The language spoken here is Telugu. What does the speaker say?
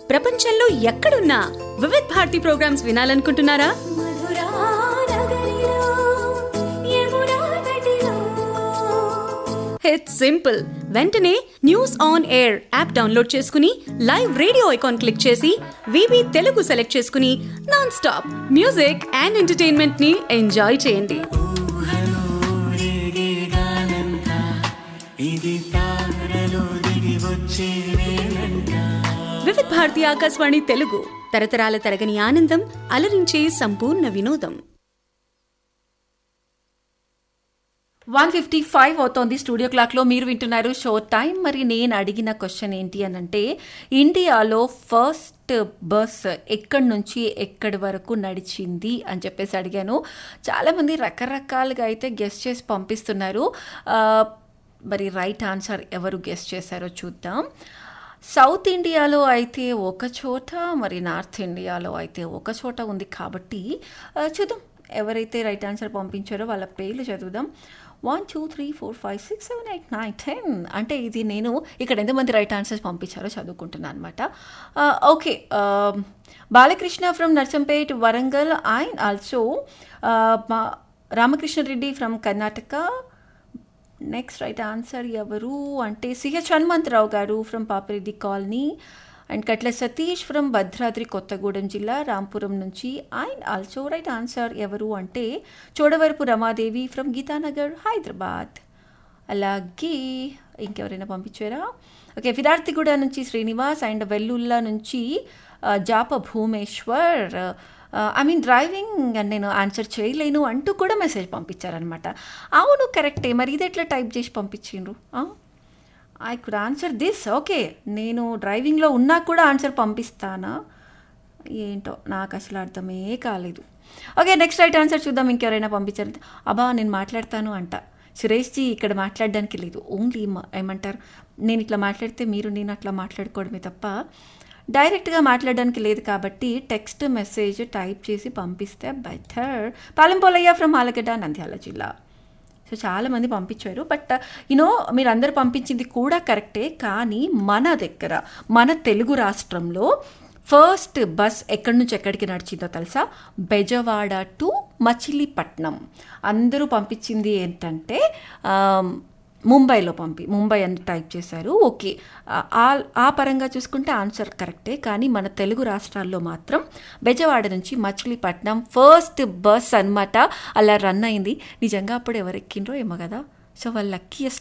ప్రపంచంలో ఎక్కడున్నా వివిధ్ భారతి ప్రోగ్రామ్స్ వినాలనుకుంటున్నారా ఇట్స్ సింపుల్ వెంటనే news on air app download చేసుకుని లైవ్ రేడియో ఐకాన్ క్లిక్ చేసి వివి తెలుగు సెలెక్ట్ చేసుకుని non stop music and entertainment ని ఎంజాయ్ చేయండి వివిధ్ భారతి ఆకాశవాణి తెలుగు తరతరాల తరగని ఆనందం అలరించే సంపూర్ణ వినోదం వన్ ఫిఫ్టీ ఫైవ్ అవుతోంది స్టూడియో క్లాక్లో మీరు వింటున్నారు షో టైం మరి నేను అడిగిన క్వశ్చన్ ఏంటి అని అంటే ఇండియాలో ఫస్ట్ బస్ ఎక్కడి నుంచి ఎక్కడి వరకు నడిచింది అని చెప్పేసి అడిగాను చాలామంది రకరకాలుగా అయితే గెస్ట్ చేసి పంపిస్తున్నారు ఆ, మరి రైట్ ఆన్సర్ ఎవరు గెస్ట్ చేశారో చూద్దాం సౌత్ ఇండియాలో అయితే ఒక చోట మరి నార్త్ ఇండియాలో అయితే ఒక చోట ఉంది కాబట్టి ఆ, చూద్దాం ఎవరైతే రైట్ ఆన్సర్ పంపించారో వాళ్ళ పేర్లు చదువుదాం one two three four five six seven eight nine ten అంటే ఇది నేను ఇక్కడ ఎంతమంది రైట్ ఆన్సర్స్ పంపించారో చదువుకుంటున్నాను అనమాట okay Balakrishna from Narsampet Warangal and also Ramakrishna Reddy from Karnataka next right answer ఎవరు అంటే సిహెచ్ హనుమంతరావు గారు from Papireddy colony and Katla Satish from Bhadradri Kothagudem జిల్లా రాంపురం నుంచి అండ్ ఆల్సో రైట్ ఆన్సర్ ఎవరు అంటే చోడవరపు రమాదేవి ఫ్రమ్ గీతానగర్ హైదరాబాద్ అలాగే ఇంకెవరైనా పంపించారా ఓకే ఫిరార్తిగూడ నుంచి శ్రీనివాస్ అండ్ వెల్లుల్లా నుంచి ఆ, Japa Bhumeshwar I mean driving అని నేను ఆన్సర్ చేయలేను అంటూ కూడా మెసేజ్ పంపించారనమాట అవును కరెక్టే మరి ఇది ఎట్లా టైప్ చేసి పంపించిండ్రు I could answer this okay నేను డ్రైవింగ్లో ఉన్నా కూడా ఆన్సర్ పంపిస్తానా ఏంటో నాకు అసలు అర్థమే కాలేదు ఓకే నెక్స్ట్ రైట్ ఆన్సర్ చూద్దాం ఇంకెవరైనా పంపించారు అబ్బా నేను మాట్లాడతాను అంట సురేష్జీ ఇక్కడ మాట్లాడడానికి లేదు ఓన్లీ ఏమంటారు నేను ఇట్లా మాట్లాడితే మీరు నేను అట్లా మాట్లాడుకోవడమే తప్ప డైరెక్ట్గా మాట్లాడడానికి లేదు కాబట్టి టెక్స్ట్ మెసేజ్ టైప్ చేసి పంపిస్తే బెటర్ పాలెంపోలయ్య ఫ్రమ్ ఆలగడ్డ నంద్యాల జిల్లా సో చాలామంది పంపించారు బట్ యూనో మీరు అందరు పంపించింది కూడా కరెక్టే కానీ మన దగ్గర మన తెలుగు రాష్ట్రంలో ఫస్ట్ బస్ ఎక్కడి నుంచి ఎక్కడికి నడిచిందో తెలుసా బెజవాడ టు మచిలీపట్నం అందరూ పంపించింది ఏంటంటే ఆమ్, ముంబైలో పంపి ముంబై అని టైప్ చేశారు ఓకే ఆ ఆ పరంగా చూసుకుంటే ఆన్సర్ కరెక్టే కానీ మన తెలుగు రాష్ట్రాల్లో మాత్రం బెజవాడ నుంచి మచిలీపట్నం ఫస్ట్ బస్ అన్నమాట అలా రన్ అయింది నిజంగా అప్పుడు ఎవరు ఎక్కిండ్రో ఏమో కదా సో వాళ్ళ లక్కీయెస్ట్